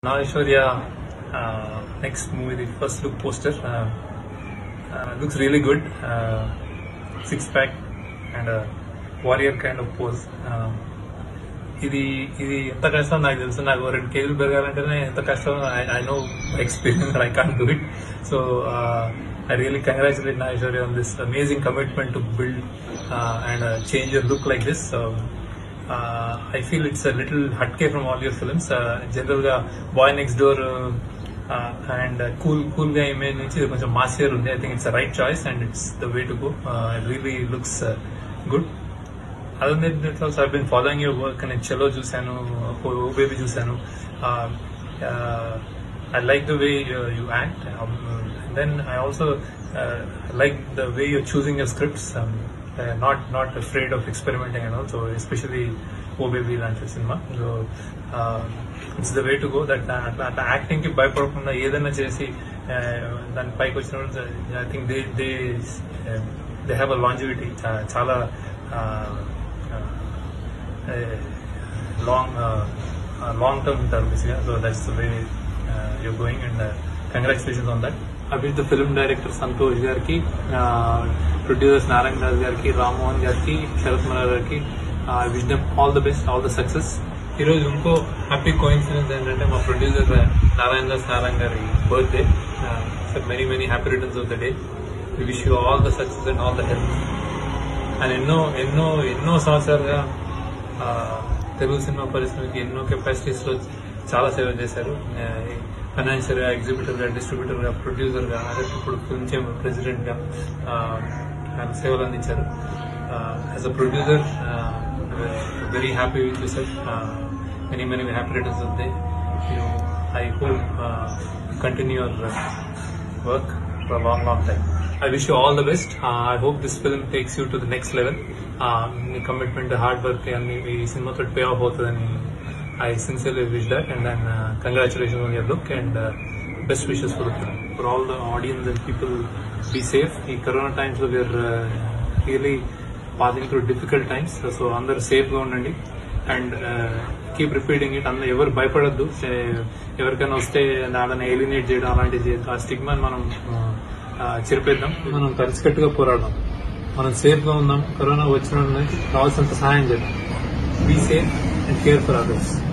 Now Aishwarya, uh, next movie, the first look poster, uh, uh, looks really good. Uh, six pack and a warrior kind of pose. Uh, ఇది ఇది ఎంత కష్టం నాకు తెలుసు నాకు రెండు కేజీలు పెరగాలంటేనే ఎంత కష్టం I know experience I can do it so I really congratulate Nageshwarya on this amazing commitment to build and change your look like this I feel it's little హట్కే from all your films general గా boy next door and cool cool గా image నుంచి ఇది కొంచెం massier ఉంది I think it's right choice and it's the way to go really looks good other than that also I been following your work నేను చెలో చూశాను oh baby చూశాను I like the way you act then I also like the way your choosing your scripts not not afraid of experimenting and also especially oh baby లాంటి cinema so it's the way to go that అట్లా అట్లా acting కి భయపడకుండా ఏదైనా చేసి దాని పైకి వచ్చినప్పుడు I think they they they have a longevity చాలా లాంగ్ లాంగ్ టర్మ్ ఉంటారు బేసిక్గా so that's the way you're going and congratulations on that అభిత్ ఫిల్మ్ డైరెక్టర్ సంతోష్ గారికి ప్రొడ్యూసర్స్ నారాయణ దాస్ గారికి రామ్మోహన్ గారికి శరత్ మల్లార్ గారికి wish them all the best all the success ఈ రోజు ఇంకో హ్యాపీ కోయిన్సిడెన్స్ ఏంటంటే మా ప్రొడ్యూసర్ నారాయణ దాస్ నారాయణ గారి birthday sir many many happy returns of the day wish you all the success and all the health and ఎన్నో ఎన్నో ఎన్నో సంవత్సరాలుగా ఆ, తెలుగు సినిమా పరిశ్రమకి ఎన్నో కెపాసిటీస్ లో చాలా సేవ చేశారు ఫైనాన్షియల్ గా ఎగ్జిబిటర్ గా డిస్ట్రిబ్యూటర్ గా ప్రొడ్యూసర్ గా అదే ఇప్పుడు ఫిల్మ్ చేంబర్ ప్రెసిడెంట్ గా ఆ, ఆయన సేవలు అందించారు as a producer very happy with you sir many many happy returns of day I hope continue your work for a long, long time. I wish you all the best. Uh, I hope this film takes you to the next level. Uh, మీ commitment, hard work, and ఈ సినిమాతో pay off అవుతుందని I sincerely wish that and then congratulation on your look and best wishes for film for all the audiences and people be safe ఈ corona times లో we're really passing through difficult times so అందరు safe గా ఉండండి and keep repeating it అందరూ ఎవరు భయపడద్దు ఎవరికైనా వస్తే వాళ్ళని ఎలిమినేట్ చేయడం అలాంటివి చేయడం ఆ స్టిగ్మాని మనం ఆ, చెరిపేద్దాం మనం కలిసికట్టుగా పోరాడదాం మనం సేఫ్ గా ఉందాం కరోనా వచ్చిన వాళ్ళకి కావాల్సినంత సహాయం చేద్దాం be safe and care for others